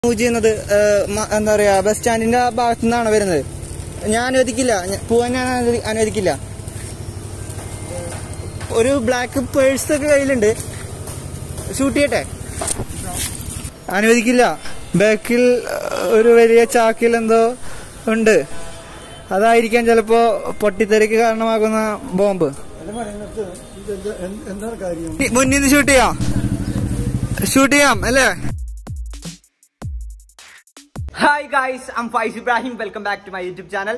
Move ചെയ്യുന്നത് ഏഹ്, മ- എന്താ പറയാ ബസ് സ്റ്റാൻഡിന്റെ ആ ഭാഗത്തു നിന്നാണ് വരുന്നത് ഞാൻ അനുവദിക്കില്ല ഞ- പോവാൻ ഞാൻ അനുവദി- അനുവദിക്കില്ല ഒരു ബ്ലാക്ക് പേഴ്സ് ഒക്കെ കയ്യിലുണ്ട് ഷൂട്ട് ചെയ്യട്ടെ അനുവദിക്കില്ല ബാക്കിൽ ഏഹ്, ഒരു വലിയ ചാക്കിൽ എന്തോ ഉണ്ട് അതായിരിക്കാം ചിലപ്പോ പൊട്ടിത്തെറിക്ക് കാരണമാകുന്ന ബോംബ് എന്താണ് കാര്യം മുന്നിൽ നിന്ന് ഷൂട്ട് ചെയ്യാം ഷൂട്ട് ചെയ്യാം അല്ലേ hi guys I'm Faiz Ibrahim welcome back to my YouTube channel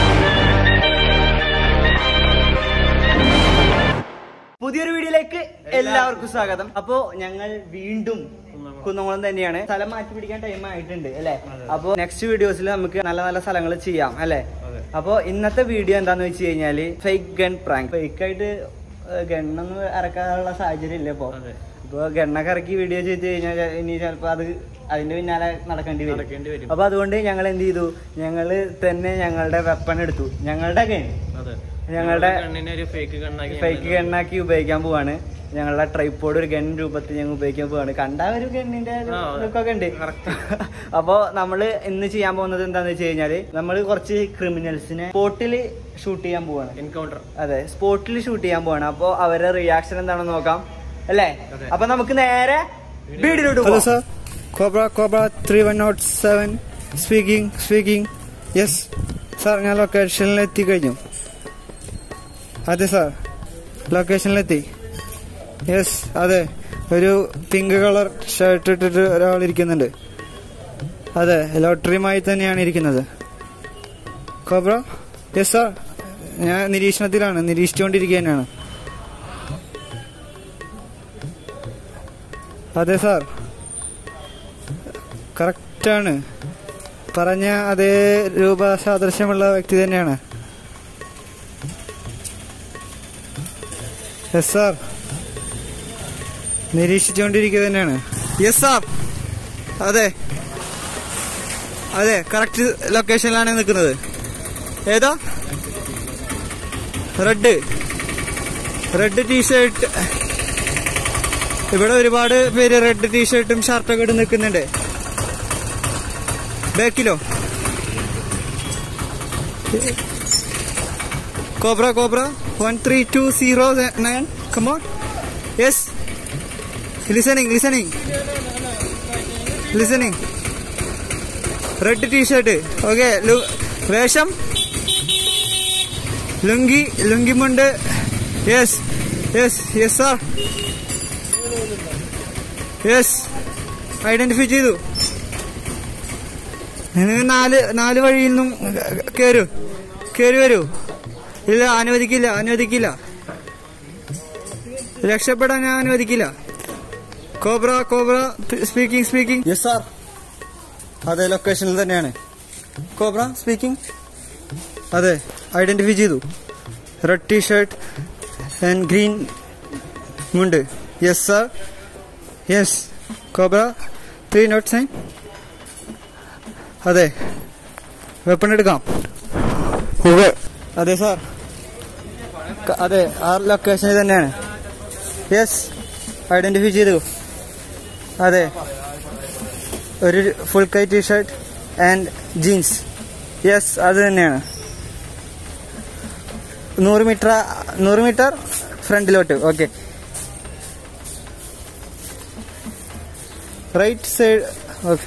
പുതിയൊരു വീഡിയോയിലേക്ക് എല്ലാവർക്കും സ്വാഗതം അപ്പോ ഞങ്ങൾ വീണ്ടും കുന്നംകുളം തന്നെയാണ് സ്ഥലം മാറ്റി പിടിക്കാൻ ടൈം ആയിട്ടുണ്ട് അല്ലെ അപ്പോ നെക്സ്റ്റ് വീഡിയോസിൽ നമുക്ക് നല്ല നല്ല സ്ഥലങ്ങൾ ചെയ്യാം അല്ലെ അപ്പോ ഇന്നത്തെ വീഡിയോ എന്താന്ന് വെച്ച് കഴിഞ്ഞാല് ഫേക്ക് ഗൺ പ്രാങ്ക് ഫേക്ക് ആയിട്ട് ഗണ്ണൊന്നും ഇറക്കാനുള്ള സാഹചര്യം ഇല്ല ഇപ്പൊ ഇപ്പൊ ഗണ്ണൊക്കെ ഇറക്കി വീഡിയോ ചെയ്ത് കഴിഞ്ഞാൽ ഇനി ചിലപ്പോ അത് അതിന്റെ പിന്നാലെ നടക്കേണ്ടി വരും അപ്പൊ അതുകൊണ്ട് ഞങ്ങൾ എന്ത് ചെയ്തു ഞങ്ങള് തന്നെ ഞങ്ങളുടെ വെപ്പൺ എടുത്തു ഞങ്ങളുടെ ഗൺ ഞങ്ങളുടെ ഒരു ഫേക്ക് കണ്ണാക്കി ഫേക്ക് ഗണ്ണാക്കി ഉപയോഗിക്കാൻ പോവാണ് ഞങ്ങളുടെ ട്രൈപ്പോഡ് ഒരു ഗൺ രൂപത്തിൽ ഞങ്ങൾ ഉപയോഗിക്കാൻ പോവാണ് കണ്ട ഒരു ഗണ്ണിന്റെ ആ, അതെ. ലുക്കൊക്കെ ഉണ്ട് അപ്പോ നമ്മള് ഇന്ന് ചെയ്യാൻ പോകുന്നത് എന്താന്ന് വെച്ച് കഴിഞ്ഞാല് നമ്മള് കുറച്ച് ക്രിമിനൽസിനെ സ്പോട്ടില് ഷൂട്ട് ചെയ്യാൻ പോവാണ് എൻകൗണ്ടർ അതെ സ്പോട്ടിൽ ഷൂട്ട് ചെയ്യാൻ പോവാണ് അപ്പൊ അവരുടെ റിയാക്ഷൻ എന്താണെന്ന് നോക്കാം അല്ലേ അപ്പൊ നമുക്ക് നേരെ വീടിലോട്ട് ഹലോ പോവാം sir cobra cobra three one nought seven speaking speaking yes sir ഞാൻ ലൊക്കേഷനിൽ എത്തിക്കഴിഞ്ഞു അതെ സാർ ലൊക്കേഷനിലെത്തി യെസ് അതെ ഒരു പിങ്ക് കളർ ഷർട്ട് ഇട്ടിട്ട് ഒരാൾ ഇരിക്കുന്നുണ്ട് അതെ ലോട്ടറിയുമായി തന്നെയാണ് ഇരിക്കുന്നത് കോബ്ര യെസ് സാർ ഞാൻ നിരീക്ഷണത്തിലാണ് നിരീക്ഷിച്ചുകൊണ്ടിരിക്കുക തന്നെയാണ് അതെ സാർ കറക്റ്റാണ് പറഞ്ഞ അതേ രൂപ സാദൃശ്യമുള്ള വ്യക്തി തന്നെയാണ് യെസ് സാർ നിരീക്ഷിച്ചുകൊണ്ടിരിക്കുക തന്നെയാണ് യെസ് സാർ അതെ അതെ കറക്റ്റ് ലൊക്കേഷനിലാണ് നിൽക്കുന്നത് ഏതാ റെഡ് റെഡ് ടീഷർട്ട് ഇവിടെ ഒരുപാട് പേര് റെഡ് ടീഷർട്ടും ഷർട്ടൊക്കെ ഇട്ട് നിൽക്കുന്നുണ്ട് ബാക്കിലോ cobra cobra one three two zero nine come on yes listening listening listening red T shirt okay വേഷം ലുങ്കി ലുങ്കിമുണ്ട് yes yes yes sir yes identify ചെയ്തു നിങ്ങൾ നാല് നാല് വഴിയിൽ നിന്നും കേറൂ കേറി വരൂ ഇല്ല അനുവദിക്കില്ല അനുവദിക്കില്ല രക്ഷപ്പെടാൻ ഞാൻ അനുവദിക്കില്ല cobra cobra speaking speaking yes sir അതെ ലൊക്കേഷനിൽ തന്നെയാണ് കോബ്ര സ്പീക്കിംഗ് അതെ ഐഡന്റിഫൈ ചെയ്തു red T shirt and green mundu yes sir yes cobra three nought sign അതെ വെപ്പൺ എടുക്കാം അതെ സാർ ക- അതെ ആ ലൊക്കേഷനിൽ തന്നെയാണ് യെസ് ഐഡന്റിഫൈ ചെയ്തു അതെ ഒരു ഫുൾ കൈ T shirt and jeans yes അത് തന്നെയാണ് നൂറ് മീറ്റർ നൂറ് മീറ്റർ ഫ്രണ്ടിലോട്ട് okay right side okay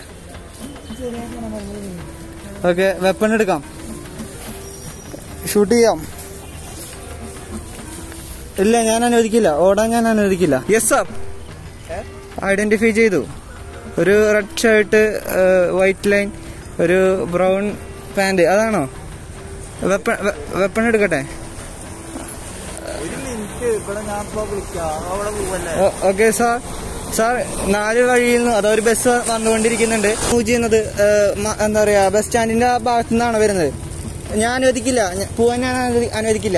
okay weapon എടുക്കാം ഷൂട്ട് ചെയ്യാം ഇല്ല ഞാൻ അനുവദിക്കില്ല ഓടാൻ ഞാൻ അനുവദിക്കില്ല യെസ് സാർ ഐഡന്റിഫൈ ചെയ്തു ഒരു റെഡ് ഷർട്ട് വൈറ്റ് ലൈൻ ഒരു ബ്രൗൺ പാന്റ് അതാണോ വെപ്പൺ വെപ്പൺ എടുക്കട്ടെ ഒരു മിനിറ്റ് ഇവിടെ ഞാൻ ഇപ്പൊ വിളിക്കാം അവിടെ പോവല്ലേ ഓക്കെ സാർ സാർ നാല് വഴിയിൽ നിന്ന് അതൊരു ബസ് വന്നുകൊണ്ടിരിക്കുന്നുണ്ട് മൂവ് ചെയ്യുന്നത് ഏഹ്, മ- എന്താ പറയാ ബസ് സ്റ്റാൻഡിന്റെ ആ ഭാഗത്തു നിന്നാണ് വരുന്നത് ഞാൻ അനുവദിക്കില്ല ഞ- പോവാൻ ഞാൻ അനുവദി- അനുവദിക്കില്ല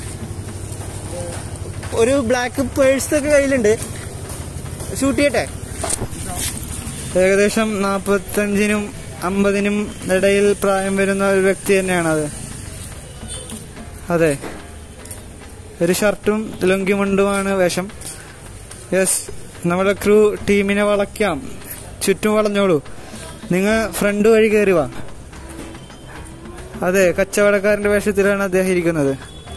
ഒരു ബ്ലാക്ക് പേഴ്സ് ഒക്കെ കയ്യിലുണ്ട് ഷൂട്ട് ചെയ്യട്ടെ ഏകദേശം നാപ്പത്തഞ്ചിനും അമ്പതിനും ഇടയിൽ പ്രായം വരുന്ന ഒരു വ്യക്തി തന്നെയാണ് അത് അതെ ഒരു ഷർട്ടും ലുങ്കിമുണ്ടുമാണ് വേഷം യെസ് നമ്മുടെ ക്രൂ ടീമിനെ വളയ്ക്കാം ചുറ്റും വളഞ്ഞോളൂ നിങ്ങൾ ഫ്രണ്ട് വഴി കയറി വാ അതെ കച്ചവടക്കാരന്റെ വേഷത്തിലാണ് അദ്ദേഹം ഇരിക്കുന്നത്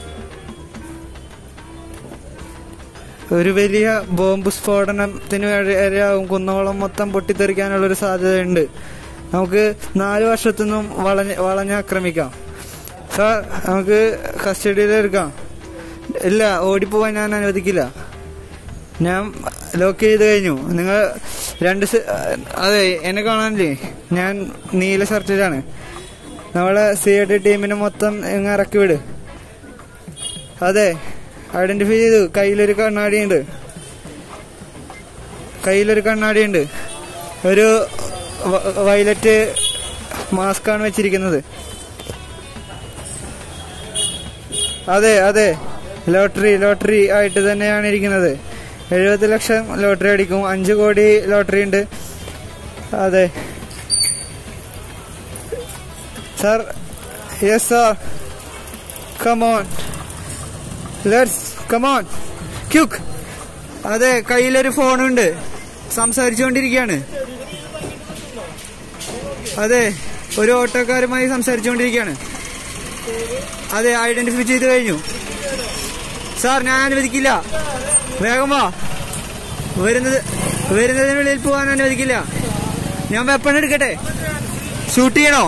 ഒരു വലിയ ബോംബ് സ്ഫോടനത്തിന് ഇരയാവും കുന്നോളം മൊത്തം പൊട്ടിത്തെറിക്കാനുള്ള ഒരു സാധ്യതയുണ്ട് നമുക്ക് നാല് വർഷത്തുനിന്നും വളഞ്ഞ് വളഞ്ഞാക്രമിക്കാം സാർ നമുക്ക് കസ്റ്റഡിയിൽ എടുക്കാം ഇല്ല ഓടിപ്പോവാൻ ഞാൻ അനുവദിക്കില്ല ഞാൻ ലോക്ക് ചെയ്ത് കഴിഞ്ഞു നിങ്ങൾ രണ്ട് സെ- അതെ എന്നെ കാണാനില്ലേ ഞാൻ നീല ഷർട്ടിലാണ് നമ്മളെ സി ഐ ടി ടീമിനെ മൊത്തം ഇങ്ങ് ഇറക്കി വിട് അതെ ഐഡന്റിഫൈ ചെയ്തു കയ്യിലൊരു കണ്ണാടിയുണ്ട് കയ്യിലൊരു കണ്ണാടിയുണ്ട് ഒരു വ- വയലറ്റ് മാസ്കാണ് വെച്ചിരിക്കുന്നത് അതെ അതെ ലോട്ടറി ലോട്ടറി ആയിട്ട് തന്നെയാണ് ഇരിക്കുന്നത് എഴുപത് ലക്ഷം ലോട്ടറി അടിക്കും അഞ്ച് കോടി ലോട്ടറി ഉണ്ട് അതെ sir yes sir come on let's come on quick അതെ കയ്യിലൊരു ഫോണുണ്ട് സംസാരിച്ചുകൊണ്ടിരിക്കുകയാണ് അതെ ഒരു ഓട്ടോക്കാരുമായി സംസാരിച്ചുകൊണ്ടിരിക്കുകയാണ് അതെ ഐഡന്റിഫൈ ചെയ്ത് കഴിഞ്ഞു സാർ ഞാൻ അനുവദിക്കില്ല വേഗം വാ വരുന്നത് വരുന്നതിനുള്ളിൽ പോകാൻ അനുവദിക്കില്ല ഞാൻ വെപ്പൺ എടുക്കട്ടെ ഷൂട്ട് ചെയ്യണോ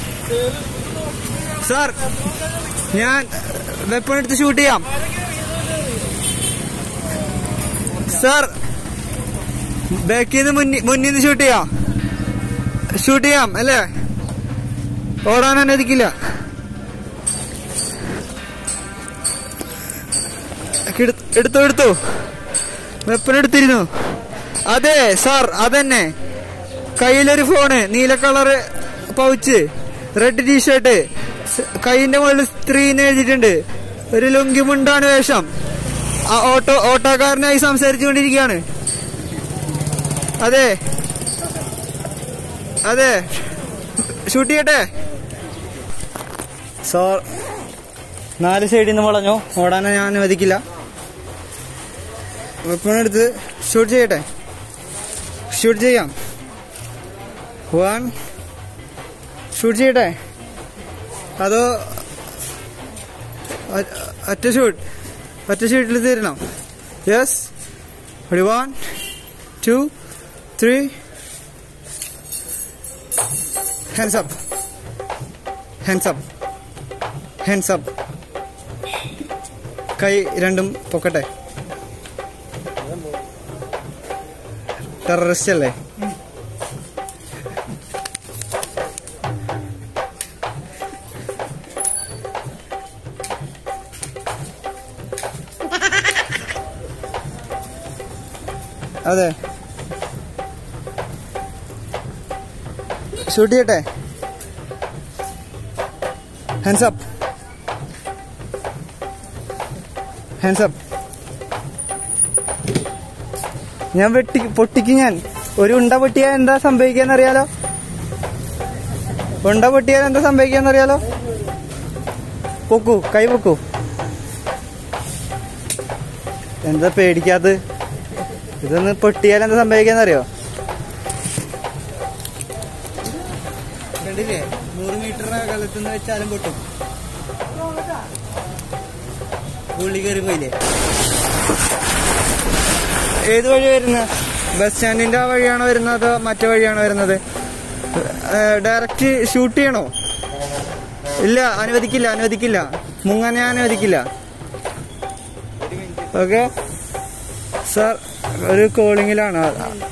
സാർ ഞാൻ വെപ്പൺ എടുത്ത് ഷൂട്ട് ചെയ്യാം സാർ ബാക്കിൽ നിന്ന് മുന്നിൽ മുന്നിൽ നിന്ന് ഷൂട്ട് ചെയ്യാം ഷൂട്ട് ചെയ്യാം അല്ലേ ഓടാൻ അനുവദിക്കില്ല എടു- എടുത്തോ എടുത്തോ വെപ്പൺ എടുത്തിരുന്നു അതെ സാർ അതന്നെ കയ്യിലൊരു ഫോണ് നീല കളറ് പൗച്ച് റെഡ് ടീഷർട്ട് കൈയിന്റെ മുകളിൽ സ്ത്രീ എന്ന് എഴുതിയിട്ടുണ്ട് ഒരു ലുങ്കി മുണ്ടാണ് വേഷം ആ ഓട്ടോ ഓട്ടോക്കാരനായി സംസാരിച്ചുകൊണ്ടിരിക്കുകയാണ് അതെ അതെ ഷൂട്ട് ചെയ്യട്ടെ സാർ നാല് സൈഡിൽ നിന്ന് വളഞ്ഞോ ഓടാൻ ഞാൻ അനുവദിക്കില്ല വെപ്പൺ എടുത്ത് ഷൂട്ട് ചെയ്യട്ടെ ഷൂട്ട് ചെയ്യാം വൺ ഷൂട്ട് ചെയ്യട്ടെ അതോ ഒ- ഒറ്റ ഷൂട്ട് ഒറ്റ ഷൂട്ടിൽ തീരണം യെസ് ഒരു one two three hands up hands up hands up കൈ രണ്ടും പൊക്കട്ടെ ടെററിസ്റ്റ് അല്ലേ അതെ ഷൂട്ട് ചെയ്യട്ടെ ഹാൻഡ്സ് അപ്പ് ഹാൻഡ്സ് അപ്പ് ഞാൻ വെട്ടി പൊട്ടിക്ക് ഞാൻ ഒരു ഉണ്ട പൊട്ടിയാൽ എന്താ സംഭവിക്കാന്ന് അറിയാലോ ഉണ്ട പൊട്ടിയാൽ എന്താ സംഭവിക്കാന്ന് അറിയാലോ പൊക്കൂ കൈ പൊക്കൂ എന്താ പേടിക്കാത്ത ഇതൊന്ന് പൊട്ടിയാൽ എന്താ സംഭവിക്കാന്ന് അറിയോ കണ്ടില്ലേ നൂറ് മീറ്റർ അകലത്തുനിന്ന് വെച്ചാലും പൊട്ടും ഉള്ളി കയറി പോയില്ലേ ഏത് വഴി വരുന്നത് ബസ് സ്റ്റാൻഡിന്റെ ആ വഴിയാണോ വരുന്നത് അതോ മറ്റേ വഴിയാണോ വരുന്നത് ഡയറക്റ്റ് ഷൂട്ട് ചെയ്യണോ ഇല്ല അനുവദിക്കില്ല അനുവദിക്കില്ല മുങ്ങാൻ ഞാൻ അനുവദിക്കില്ല ഓക്കെ സാർ ഒരു കോളിങ്ങിലാണ്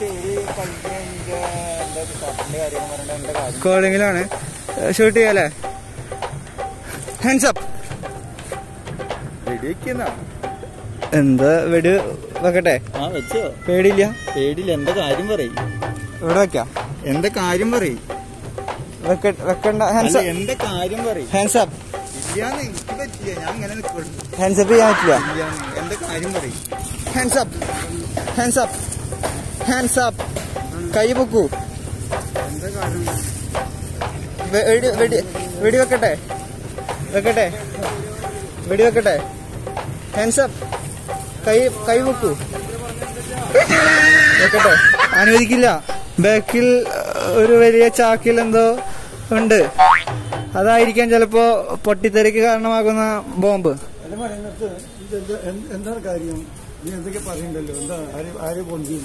കോളിങ്ങിലാണ് ഷൂട്ട് ചെയ്യാലേ ഹാൻഡ്സ് അപ്പ് വെടിവെക്കുന്ന എന്താ വെടി വെക്കട്ടെ ആ വെച്ചോ പേടിയില്ല പേടിയില്ല എന്താ കാര്യം പറയും ഇവിടെ വെക്കാം എന്താ കാര്യം പറയും വെക്ക വെക്കണ്ട ഹാൻഡ്സ് എന്താ കാര്യം പറയും ഹാൻഡ്സ് അപ്പ് ഇല്ലാന്ന് എനിക്ക് പറ്റില്ല ഞാൻ ഇങ്ങനെ നിൽക്കുള്ളൂ ഹാൻഡ്സ് അപ്പ് ചെയ്യാൻ പറ്റില്ല ഇല്ലാന്ന് എന്താ കാര്യം പറയും hands up hands up hands up കൈ പൊക്കൂ എന്താ കാര്യം വെ- വെടി വെടി വെടി വെക്കട്ടെ വെക്കട്ടെ വെടി വെക്കട്ടെ ഹാൻഡ്സ് അപ്പ് കൈ കൈ വെക്കൂ വെക്കട്ടെ അനുവദിക്കില്ല ബാക്കിൽ ഒരു വലിയ ചാക്കിൽ എന്തോ ഉണ്ട് അതായിരിക്കാം ചിലപ്പോ പൊട്ടിത്തെറിക്ക് കാരണമാകുന്ന ബോംബ് എന്റെ പറയുന്നത് ഇത് എന്ത് എന്താണ് കാര്യം നീ എന്തൊക്കെ പറയണ്ടല്ലോ എന്താ ആര് ആര് പൊന്തി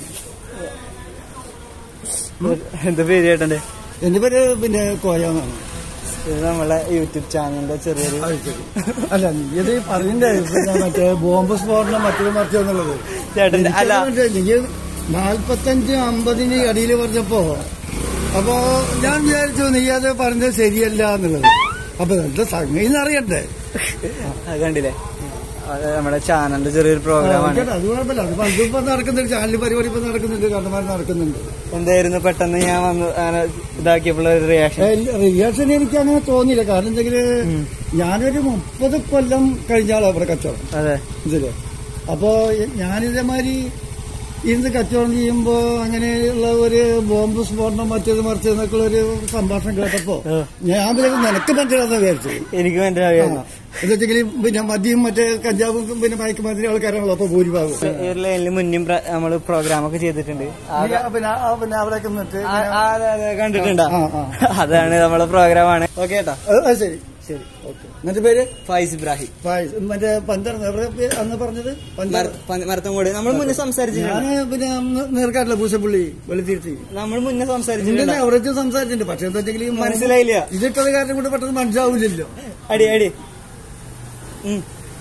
എന്താ പേര് ചേട്ടന്റെ എന്റെ പേര് പിന്നെ കോയാന്നാണ് ഇത് നമ്മളെ യൂട്യൂബ് ചാനലിന്റെ ചെറിയൊരു അല്ല നീ ഇത് പറയണ്ടേ പിന്നെ മറ്റേ ബോംബ് സ്ഫോടനം മറ്റേത് മറിച്ചെന്നുള്ളത് ചേട്ടന്റെ അല്ല നീ നാൽപ്പത്തഞ്ച് അമ്പതിന് അടിയിൽ പറഞ്ഞപ്പോ അപ്പോ ഞാൻ വിചാരിച്ചു നീ അത് പറഞ്ഞത് ശരിയല്ല എന്നുള്ളത് അപ്പൊ എന്താ സംഗതി അറിയണ്ടേ അത് കണ്ടില്ലേ അത് നമ്മുടെ ചാനലിന്റെ ചെറിയൊരു പ്രോഗ്രാമാണ് കേട്ടോ, അത് കുഴപ്പമില്ല അത് പണ്ടിപ്പോ നടക്കുന്നുണ്ട് ചാനൽ പരിപാടി ഇപ്പൊ നടക്കുന്നുണ്ട് കണ്ടമാർ നടക്കുന്നുണ്ട് എന്തായിരുന്നു പെട്ടെന്ന് ഞാൻ വന്ന് അങ്ങനെ ഇതാക്കിയപ്പോൾ ഒരു റിയാക്ഷൻ റിയാക്ഷൻ എനിക്ക് അങ്ങനെ തോന്നിയില്ല കാരണം എന്തെങ്കില് ഞാനൊരു മുപ്പത് കൊല്ലം കഴിഞ്ഞ ആളാ ഇവിടെ കച്ചവടം അതെ ഇതില് അപ്പോ ഞാനിതേമാതിരി ഇരുന്ന് കച്ചവടം ചെയ്യുമ്പോ അങ്ങനെയുള്ള ഒരു ബോംബ് സ്ഫോടനം മറ്റേത് മറിച്ചതെന്നൊക്കെ ഒരു സംഭാഷണം കേട്ടപ്പോ ഞാൻ വിചാരിച്ചു നിനക്ക് മനസ്സിലാന്ന് വിചാരിച്ചു എനിക്ക് മനസ്സിലായി എന്നുവെച്ചെങ്കിൽ പിന്നെ മദ്യം മറ്റേ കഞ്ചാവും പിന്നെ മയക്കുമരുന്നിന് ആൾക്കാരാണല്ലോ അപ്പൊ ഭൂരിഭാഗം ഈ ഒരു ലൈനിൽ മുന്നും നമ്മൾ പ്രോഗ്രാം ഒക്കെ ചെയ്തിട്ടുണ്ട് ആ- പിന്നെ പിന്നെ ആ- പിന്നെ അവിടെയൊക്കെ നിന്നിട്ട് ആ- ആ, അതെ, അതെ, കണ്ടിട്ടുണ്ടോ ആ, ആ. അതാണ് നമ്മളെ പ്രോഗ്രാമാണ് ഓക്കെ കേട്ടോ അത് അത് ശരി ശരി ഓക്കെ എന്നിട്ട് പേര് ഫൈസ് ഇബ്രാഹിം ഫായിസ്. മറ്റേ പന്താർന്ന് എവിടെ പേ- അന്ന് പറഞ്ഞത് പന്താർ മര- പ- മരത്തങ്കോട് നമ്മൾ മുന്നേ സംസാരിച്ചിട്ടുണ്ട് ഞാന് പിന്നെ അന്ന് നേർക്കാട്ടില്ല പൂശപ്പുള്ളി വെളുത്തിരുത്തി നമ്മൾ മുന്നേ ഇതിന്റെ സംസാരിച്ചിട്ടുണ്ട് എവറേജ് സംസാരിച്ചിട്ടുണ്ട് പക്ഷെ എന്താ വെച്ചെങ്കിൽ മനസ്സിലായില്ല ഇതിട്ടത് കാരണം കൊണ്ട് പെട്ടെന്ന് മനസ്സിലാവില്ലല്ലോ അടി അടി ഉം.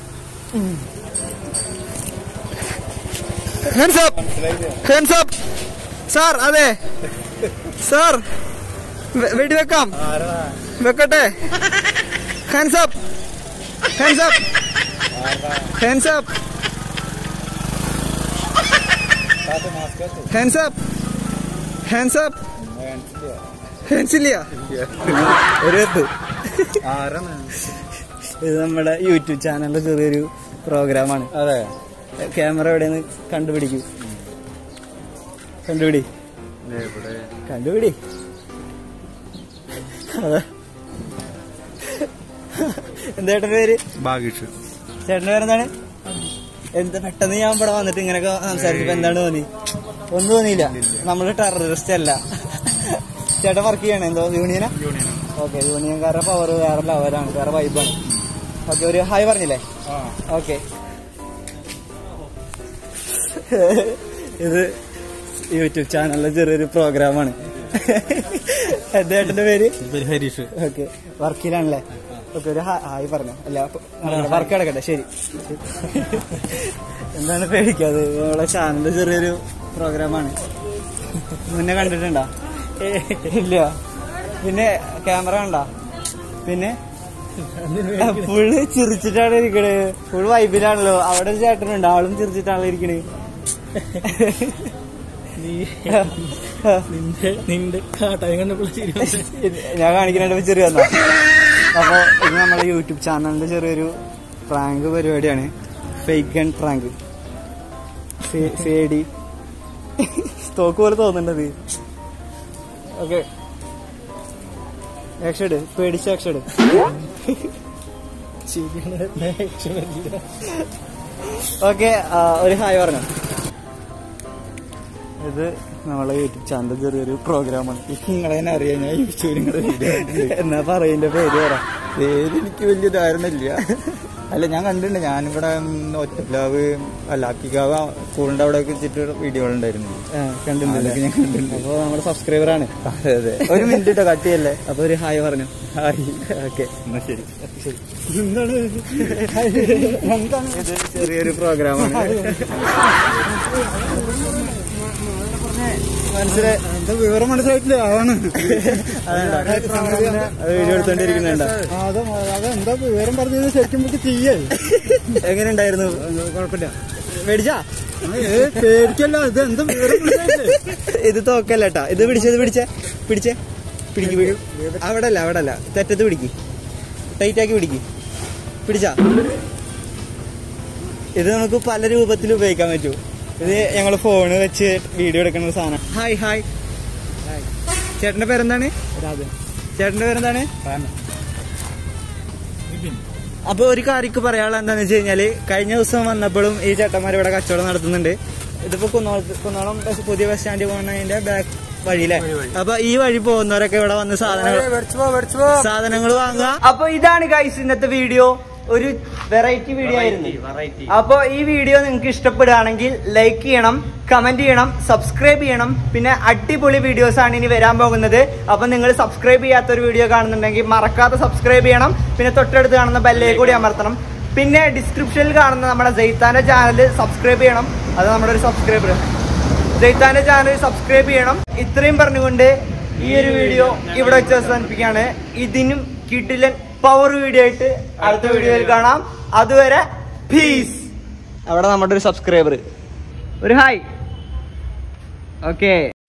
Hands up hands up sir അതെ സാർ വെ- വെടിവെക്കാം വെക്കട്ടെ hands up hands up hands up hands up hands up hands ഇല്ല ഒരു എത്ത് ഇത് നമ്മുടെ യൂട്യൂബ് ചാനലിന്റെ ചെറിയൊരു പ്രോഗ്രാമാണ് അതെ ക്യാമറ എവിടെയെന്ന് കണ്ടുപിടിക്കൂ കണ്ടുപിടി കണ്ടുപിടി അതെ എന്താ ചേട്ടന്റെ പേര് ഭാഗ്യഷ് ചേട്ടന്റെ പേരെന്താണ് എന്താ പെട്ടെന്ന് ഞാൻ ഇവിടെ വന്നിട്ട് ഇങ്ങനെയൊക്കെ സംസാരിച്ചപ്പോ എന്താണ് തോന്നി ഒന്നും തോന്നിയില്ല നമ്മള് ടെററിസ്റ്റ് അല്ല ചേട്ടൻ വർക്ക് ചെയ്യണേ എന്തോ യൂണിയനാ ഓക്കെ യൂണിയൻകാരുടെ പവർ വേറെ ലെവലാണ് വേറെ വൈബാണ് ഓക്കെ ഒരു ഹായ് പറഞ്ഞില്ലേ ഓക്കെ ഇത് യൂട്യൂബ് ചാനലിലെ ചെറിയൊരു പ്രോഗ്രാമാണ് എന്താ ചേട്ടന്റെ പേര് ഹരീഷ് ഓക്കെ വർക്കിലാണല്ലേ ഓക്കെ ഒരു ഹാ- ഹായ് പറഞ്ഞു അല്ല വർക്ക് കിടക്കട്ടെ ശരി എന്താണ് പേടിക്കാതെ നമ്മളെ ചാനലിന്റെ ചെറിയൊരു പ്രോഗ്രാമാണ് മുന്നേ കണ്ടിട്ടുണ്ടോ ഇല്ല പിന്നെ ക്യാമറ കണ്ടോ പിന്നെ ഫുള്ള് ചിരിച്ചിട്ടാണ് ഇരിക്കണേ ഫുൾ വൈബിലാണല്ലോ അവിടെ ഒരു ചേട്ടനുണ്ട് ആളും ചിരിച്ചിട്ടാണല്ലോ ഇരിക്കണേ നിന്റെ കാട്ടായം കണ്ടപ്പോൾ ഞാൻ കാണിക്കാനായിട്ട് ചെറിയ വന്നാ അപ്പൊ ഇത് നമ്മളെ യൂട്യൂബ് ചാനലിന്റെ ചെറിയൊരു പ്രാങ്ക് പരിപാടിയാണ് ഫേക്ക് ആൻഡ് പ്രാങ്ക് ഫേഡി സ്റ്റോക്ക് പോലെ തോന്നുന്നുണ്ടത് ഓക്കെ ആക്ഷൻ പേടിച്ച ആക്ഷൻ ഓക്കെ ഒരു ഹായ് പറഞ്ഞു ഇത് നമ്മളെ യൂട്യൂബ് ചാനലിന്റെ ചെറിയൊരു പ്രോഗ്രാമാണ് നിങ്ങളെ തന്നെ അറിയാം ഞാൻ യൂട്യൂബിൽ നിങ്ങളുടെ വീഡിയോ എന്നാ പറയന്റെ പേര് പറ പേര് എനിക്ക് വലിയ ധാരണ ഇല്ല അല്ല ഞാൻ കണ്ടിട്ടുണ്ട് ഞാനിവിടെ ഒറ്റപ്ലാവ് അല്ല അക്കിക്കാവ് സ്കൂളിന്റെ അവിടെ വെച്ചിട്ട് വീഡിയോകളുണ്ടായിരുന്നു ആ, കണ്ടിട്ടുണ്ട് അതൊക്കെ ഞാൻ കണ്ടിട്ടുണ്ട് അപ്പൊ നമ്മുടെ സബ്സ്ക്രൈബറാണ് അതെ അതെ ഒരു മിനിറ്റ് കേട്ടോ കട്ട് ചെയ്യല്ലേ അപ്പൊ ഒരു ഹായ് പറഞ്ഞു ഹായ് ഓക്കെ എന്നാ ശരി ഇത് ചെറിയൊരു പ്രോഗ്രാമാണ് മനസ്സിലായി എന്താ വിവരം മനസ്സിലായിട്ടില്ല ആണ് അത് വീഡിയോ എടുത്തോണ്ടിരിക്കുന്നുണ്ടോ അത് അതെന്താ വിവരം പറഞ്ഞത് ശരിക്കും നമുക്ക് ചെയ്യേ എങ്ങനെ ഉണ്ടായിരുന്നു കുഴപ്പമില്ല മേടിച്ചാ പേടിക്കല്ല ഇത് എന്താ വിവരം മനസ്സിലായില്ലേ? ഇത് തോക്കല്ല കേട്ടാ ഇത് പിടിച്ചത് പിടിച്ചേ പിടിച്ചേ പിടിക്ക് പിടി അവിടെ അല്ല അവിടെ അല്ല തെറ്റത്ത് പിടിക്ക് ടൈറ്റ് ആക്കി പിടിക്ക് പിടിച്ചാ ഇത് നമുക്ക് പല രൂപത്തിൽ ഉപയോഗിക്കാൻ പറ്റൂ ഇത് ഞങ്ങൾ ഫോണ് വെച്ച് വീഡിയോ എടുക്കുന്ന ഒരു സാധനം ഹായ് ഹായ് ചേട്ടന്റെ പേരെന്താണ് ചേട്ടന്റെ പേരെന്താണ് അപ്പൊ ഒരു കാര്യക്ക് പറയാനുള്ള എന്താന്ന് വെച്ച് കഴിഞ്ഞാല് കഴിഞ്ഞ ദിവസം വന്നപ്പോഴും ഈ ചേട്ടന്മാർ ഇവിടെ കച്ചവടം നടത്തുന്നുണ്ട് ഇതിപ്പോ കുന്നോളത്ത് കുന്നോളം ബസ് പുതിയ ബസ് സ്റ്റാൻഡിൽ പോകുന്നതിന്റെ ബാക്ക് വഴിയിലെ അപ്പൊ ഈ വഴി പോകുന്നവരൊക്കെ ഇവിടെ വന്ന് സാധനങ്ങൾ സാധനങ്ങൾ വാങ്ങുക അപ്പൊ ഇതാണ് ഗൈസ് ഇന്നത്തെ വീഡിയോ ഒരു വെറൈറ്റി വീഡിയോ ആയിരുന്നു അപ്പൊ ഈ വീഡിയോ നിങ്ങൾക്ക് ഇഷ്ടപ്പെടുകയാണെങ്കിൽ ലൈക്ക് ചെയ്യണം കമന്റ് ചെയ്യണം സബ്സ്ക്രൈബ് ചെയ്യണം പിന്നെ അടിപൊളി വീഡിയോസ് ആണ് ഇനി വരാൻ പോകുന്നത് അപ്പൊ നിങ്ങൾ സബ്സ്ക്രൈബ് ചെയ്യാത്ത ഒരു വീഡിയോ കാണുന്നുണ്ടെങ്കിൽ മറക്കാതെ സബ്സ്ക്രൈബ് ചെയ്യണം പിന്നെ തൊട്ടടുത്ത് കാണുന്ന ബെല്ലേ കൂടി അമർത്തണം പിന്നെ ഡിസ്ക്രിപ്ഷനിൽ കാണുന്ന നമ്മുടെ ജയ്ത്താന്റെ ചാനൽ സബ്സ്ക്രൈബ് ചെയ്യണം അത് നമ്മുടെ ഒരു സബ്സ്ക്രൈബർ ജയ്ത്താന്റെ ചാനൽ സബ്സ്ക്രൈബ് ചെയ്യണം ഇത്രയും പറഞ്ഞുകൊണ്ട് ഈ ഒരു വീഡിയോ ഇവിടെ വെച്ച് അവസാനിപ്പിക്കുകയാണ് ഇതിനും കിട്ടിലൻ പവർ വീഡിയോ ആയിട്ട് അടുത്ത വീഡിയോയിൽ കാണാം അതുവരെ പീസ് അവിടെ നമ്മുടെ ഒരു സബ്സ്ക്രൈബർ ഒരു ഹായ് ഓക്കേ